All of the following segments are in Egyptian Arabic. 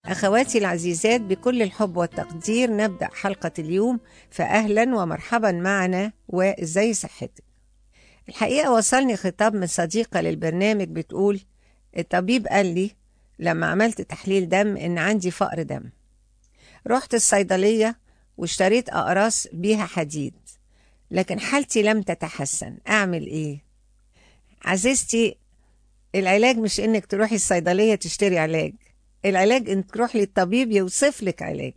أخواتي العزيزات بكل الحب والتقدير نبدأ حلقة اليوم فأهلا ومرحبا معنا وإزاي صحتك الحقيقة وصلني خطاب من صديقة للبرنامج بتقول الطبيب قال لي لما عملت تحليل دم إن عندي فقر دم رحت الصيدلية واشتريت أقراص بيها حديد لكن حالتي لم تتحسن أعمل إيه؟ عزيزتي العلاج مش إنك تروحي الصيدلية تشتري علاج العلاج إنك تروحي للطبيب يوصف لك علاج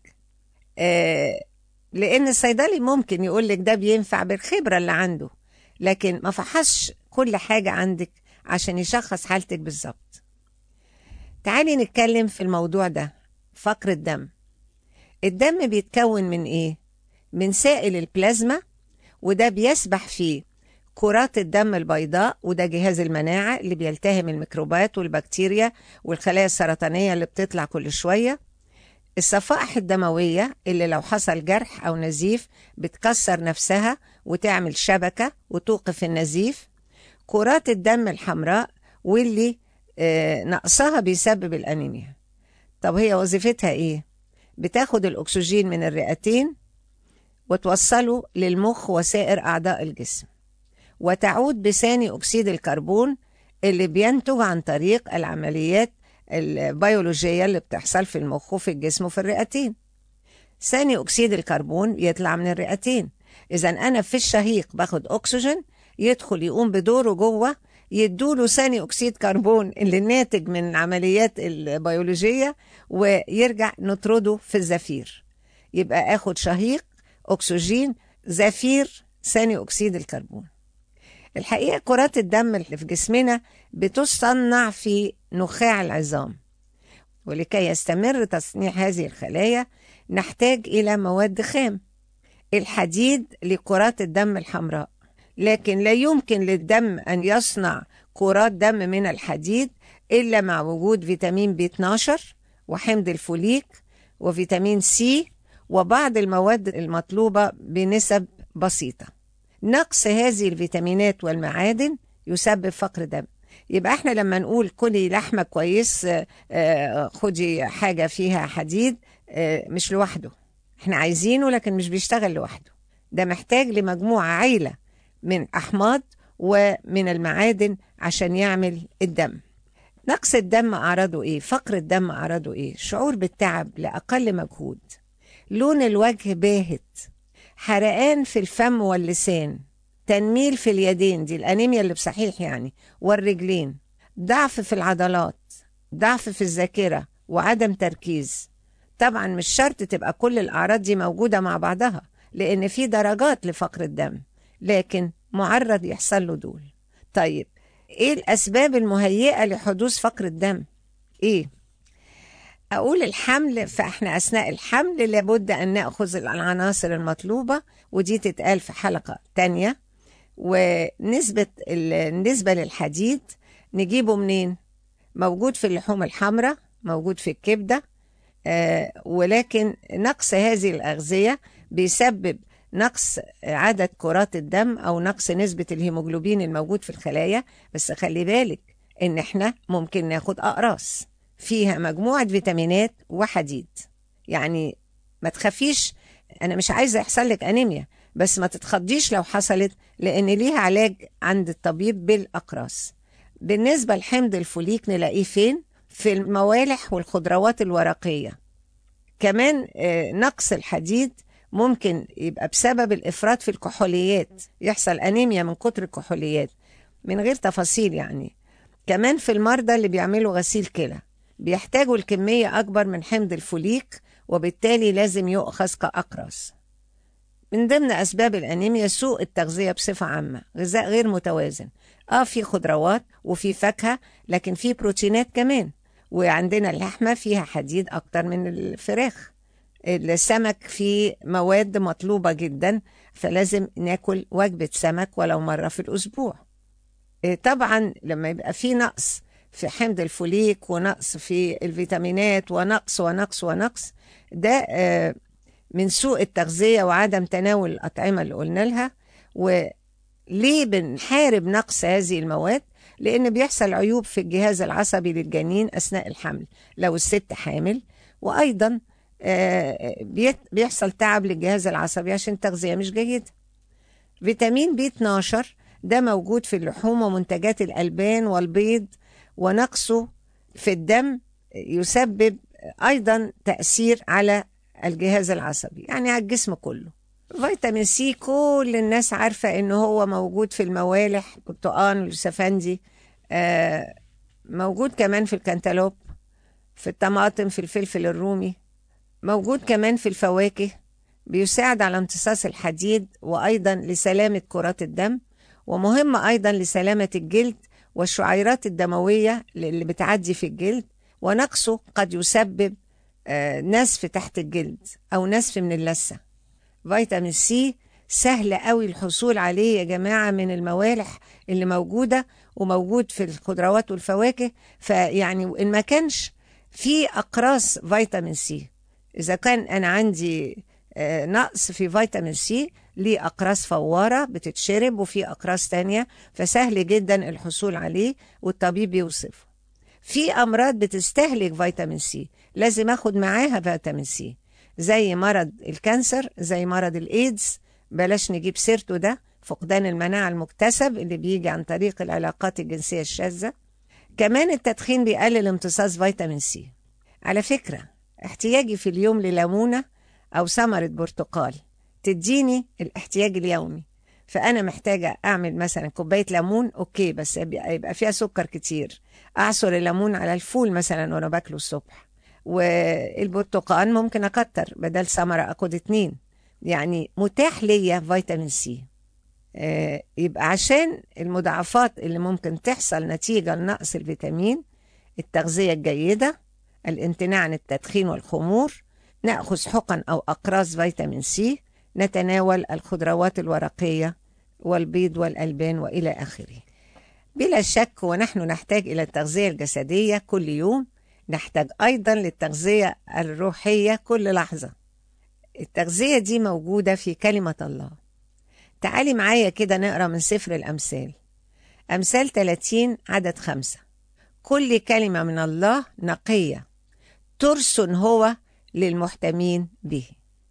آه لأن الصيدلي ممكن يقول لك ده بينفع بالخبرة اللي عنده لكن ما فحصش كل حاجة عندك عشان يشخص حالتك بالظبط تعالي نتكلم في الموضوع ده فقر الدم الدم بيتكون من ايه من سائل البلازما وده بيسبح فيه كرات الدم البيضاء وده جهاز المناعة اللي بيلتهم الميكروبات والبكتيريا والخلايا السرطانية اللي بتطلع كل شوية الصفائح الدموية اللي لو حصل جرح أو نزيف بتكسر نفسها وتعمل شبكة وتوقف النزيف كرات الدم الحمراء واللي آه نقصها بيسبب الأنيميا طب هي وظيفتها إيه؟ بتاخد الأكسجين من الرئتين وتوصله للمخ وسائر أعضاء الجسم وتعود بثاني أكسيد الكربون اللي بينتج عن طريق العمليات البيولوجية اللي بتحصل في المخ وفي الجسم وفي الرئتين ثاني أكسيد الكربون يطلع من الرئتين إذا أنا في الشهيق باخد أكسجين يدخل يقوم بدوره جوه يدوله ثاني أكسيد كربون اللي ناتج من العمليات البيولوجية ويرجع نطرده في الزفير يبقى آخد شهيق أكسجين زفير ثاني أكسيد الكربون الحقيقة كرات الدم اللي في جسمنا بتصنع في نخاع العظام ولكي يستمر تصنيع هذه الخلايا نحتاج إلى مواد خام الحديد لكرات الدم الحمراء لكن لا يمكن للدم أن يصنع كرات دم من الحديد إلا مع وجود فيتامين بي 12 وحمض الفوليك وفيتامين سي وبعض المواد المطلوبة بنسب بسيطة نقص هذه الفيتامينات والمعادن يسبب فقر دم يبقى احنا لما نقول كلي لحمة كويس خدي حاجة فيها حديد مش لوحده احنا عايزينه لكن مش بيشتغل لوحده ده محتاج لمجموعة عيلة من أحماض ومن المعادن عشان يعمل الدم نقص الدم أعراضه إيه؟ فقر الدم أعراضه إيه؟ شعور بالتعب لأقل مجهود لون الوجه باهت حرقان في الفم واللسان تنميل في اليدين دي الأنيميا اللي بصحيح يعني والرجلين ضعف في العضلات ضعف في الذاكرة وعدم تركيز طبعا مش شرط تبقى كل الأعراض دي موجودة مع بعضها لأن في درجات لفقر الدم لكن معرض يحصل له دول طيب ايه الاسباب المهيئه لحدوث فقر الدم ايه اقول الحمل فاحنا اثناء الحمل لابد ان ناخذ العناصر المطلوبه ودي تتقال في حلقه تانية ونسبه النسبه للحديد نجيبه منين موجود في اللحوم الحمراء موجود في الكبده آه ولكن نقص هذه الاغذيه بيسبب نقص عدد كرات الدم او نقص نسبه الهيموجلوبين الموجود في الخلايا بس خلي بالك ان احنا ممكن ناخد اقراص فيها مجموعه فيتامينات وحديد يعني ما تخافيش انا مش عايزه يحصل لك انيميا بس ما تتخضيش لو حصلت لان ليها علاج عند الطبيب بالاقراص بالنسبه لحمض الفوليك نلاقيه فين في الموالح والخضروات الورقيه كمان نقص الحديد ممكن يبقى بسبب الافراط في الكحوليات يحصل انيميا من كتر الكحوليات من غير تفاصيل يعني كمان في المرضى اللي بيعملوا غسيل كلى بيحتاجوا الكميه اكبر من حمض الفوليك وبالتالي لازم يؤخذ كاقراص من ضمن اسباب الانيميا سوء التغذيه بصفه عامه غذاء غير متوازن اه في خضروات وفي فاكهه لكن في بروتينات كمان وعندنا اللحمه فيها حديد اكتر من الفراخ السمك فيه مواد مطلوبة جدا فلازم ناكل وجبة سمك ولو مرة في الأسبوع طبعا لما يبقى في نقص في حمض الفوليك ونقص في الفيتامينات ونقص ونقص ونقص ده من سوء التغذية وعدم تناول الأطعمة اللي قلنا لها وليه بنحارب نقص هذه المواد لأن بيحصل عيوب في الجهاز العصبي للجنين أثناء الحمل لو الست حامل وأيضا آه، بيت- بيحصل تعب للجهاز العصبي عشان التغذية مش جيدة فيتامين بي 12 ده موجود في اللحوم ومنتجات الألبان والبيض ونقصه في الدم يسبب أيضا تأثير على الجهاز العصبي يعني على الجسم كله فيتامين سي كل الناس عارفة إن هو موجود في الموالح برتقان واليوسفندي آه موجود كمان في الكنتالوب في الطماطم في الفلفل الرومي موجود كمان في الفواكه بيساعد على امتصاص الحديد وأيضا لسلامة كرات الدم ومهم أيضا لسلامة الجلد والشعيرات الدموية اللي بتعدي في الجلد ونقصه قد يسبب آه، نسف تحت الجلد أو نسف من اللثة فيتامين سي سهل قوي الحصول عليه يا جماعة من الموالح اللي موجودة وموجود في الخضروات والفواكه فيعني إن ما كانش في أقراص فيتامين سي إذا كان أنا عندي آه، نقص في فيتامين سي ليه أقراص فوارة بتتشرب وفي أقراص تانية فسهل جدا الحصول عليه والطبيب بيوصفه في أمراض بتستهلك فيتامين سي لازم أخد معاها فيتامين سي زي مرض الكانسر زي مرض الإيدز بلاش نجيب سيرته ده فقدان المناعة المكتسب اللي بيجي عن طريق العلاقات الجنسية الشاذة كمان التدخين بيقلل امتصاص فيتامين سي على فكرة احتياجي في اليوم لليمونة أو ثمرة برتقال تديني الاحتياج اليومي فأنا محتاجة أعمل مثلا كوباية ليمون أوكي بس يبقى يبقى فيها سكر كتير أعصر الليمون على الفول مثلا وأنا باكله الصبح والبرتقال ممكن أكتر بدل ثمرة أخد اتنين يعني متاح ليا فيتامين سي آه، يبقى عشان المضاعفات اللي ممكن تحصل نتيجة لنقص الفيتامين التغذية الجيدة الامتناع عن التدخين والخمور نأخذ حقن أو أقراص فيتامين سي نتناول الخضروات الورقية والبيض والألبان وإلى آخره بلا شك ونحن نحتاج إلى التغذية الجسدية كل يوم نحتاج أيضا للتغذية الروحية كل لحظة التغذية دي موجودة في كلمة الله تعالي معايا كده نقرأ من سفر الأمثال أمثال 30 عدد خمسة كل كلمة من الله نقية ترس هو للمحتمين به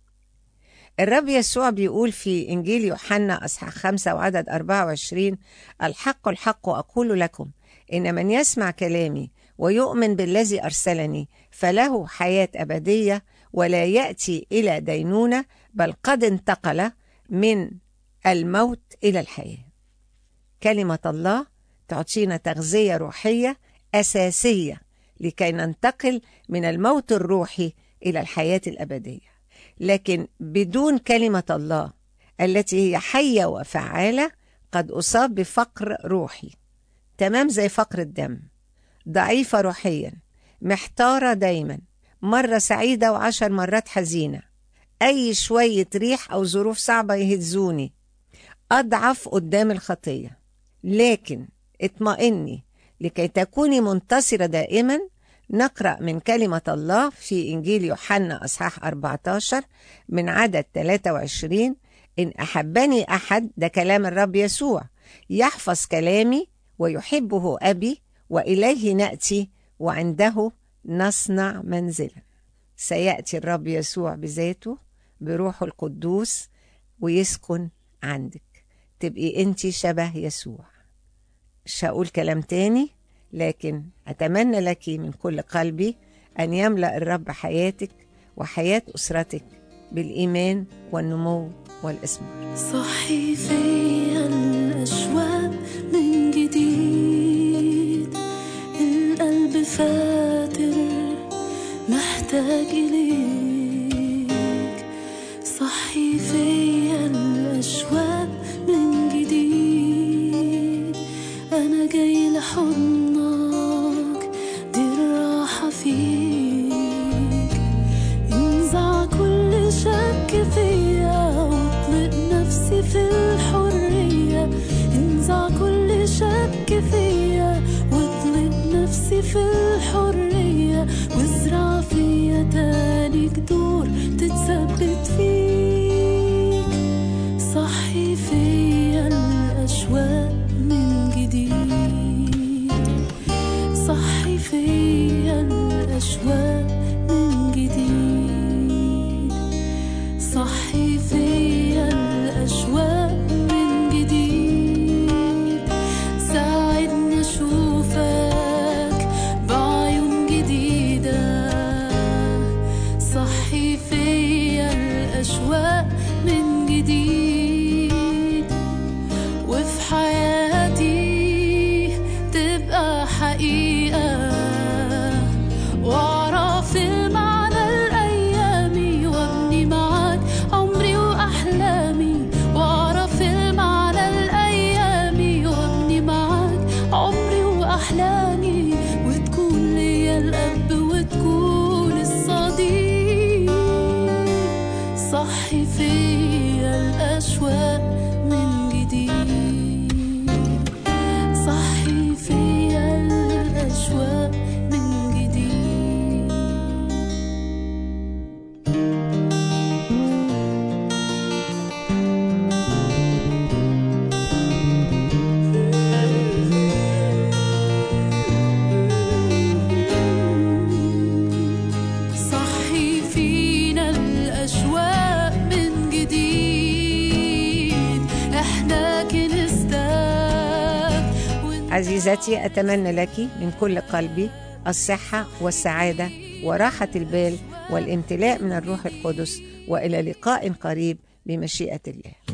الرب يسوع بيقول في إنجيل يوحنا أصحاح خمسة وعدد 24 الحق الحق أقول لكم إن من يسمع كلامي ويؤمن بالذي أرسلني فله حياة أبدية ولا يأتي إلى دينونة بل قد انتقل من الموت إلى الحياة كلمة الله تعطينا تغذية روحية أساسية لكي ننتقل من الموت الروحي إلى الحياة الأبدية لكن بدون كلمة الله التي هي حية وفعالة قد أصاب بفقر روحي تمام زي فقر الدم ضعيفة روحيا محتارة دايما مرة سعيدة وعشر مرات حزينة أي شوية ريح أو ظروف صعبة يهزوني أضعف قدام الخطية لكن اطمئني لكي تكوني منتصرة دائما نقرأ من كلمة الله في إنجيل يوحنا أصحاح 14 من عدد 23 إن أحبني أحد ده كلام الرب يسوع يحفظ كلامي ويحبه أبي وإليه نأتي وعنده نصنع منزلا سيأتي الرب يسوع بذاته بروحه القدوس ويسكن عندك تبقي انت شبه يسوع مش هقول كلام تاني لكن أتمنى لك من كل قلبي أن يملأ الرب حياتك وحياة أسرتك بالإيمان والنمو والإثمار صحي فيا الأشواق من جديد القلب فاتر محتاج إليك صحي فيا الأشواق من جديد أنا جاي لحضنك دي الراحة فيك انزع كل شك فيا واطلق نفسي في الحرية انزع كل شك فيا واطلق نفسي في الحرية وازرع فيا تاني جذور تتثبت فيك صحي فيا الأشواق من جديد صحي فيا الأشواق من جديد عزيزتي أتمنى لك من كل قلبي الصحة والسعادة وراحة البال والامتلاء من الروح القدس وإلى لقاء قريب بمشيئة الله